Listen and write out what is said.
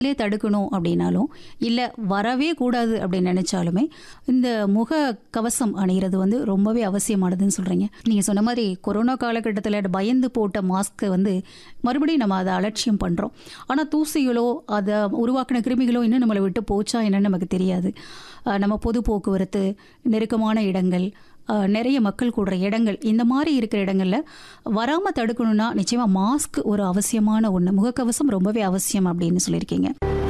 லே தடுக்கணும் அப்படின்னாலும் இல்லை வரவே கூடாது அப்படின்னு நினைச்சாலுமே இந்த முக கவசம் அணிகிறது வந்து ரொம்பவே அவசியமானதுன்னு சொல்கிறீங்க நீங்கள் சொன்ன மாதிரி கொரோனா காலகட்டத்தில் பயந்து போட்ட மாஸ்க்கை வந்து மறுபடியும் நம்ம அதை அலட்சியம் பண்ணுறோம் ஆனால் தூசிகளோ அதை உருவாக்கின கிருமிகளோ இன்னும் நம்மளை விட்டு போச்சா என்னன்னு நமக்கு தெரியாது அஹ் நம்ம பொது போக்குவரத்து நெருக்கமான இடங்கள் அஹ் நிறைய மக்கள் கூடுற இடங்கள் இந்த மாதிரி இருக்கிற இடங்கள்ல வராமல் தடுக்கணும்னா நிச்சயமாக மாஸ்க் ஒரு அவசியமான ஒன்று முகக்கவசம் ரொம்பவே அவசியம் அப்படின்னு சொல்லியிருக்கீங்க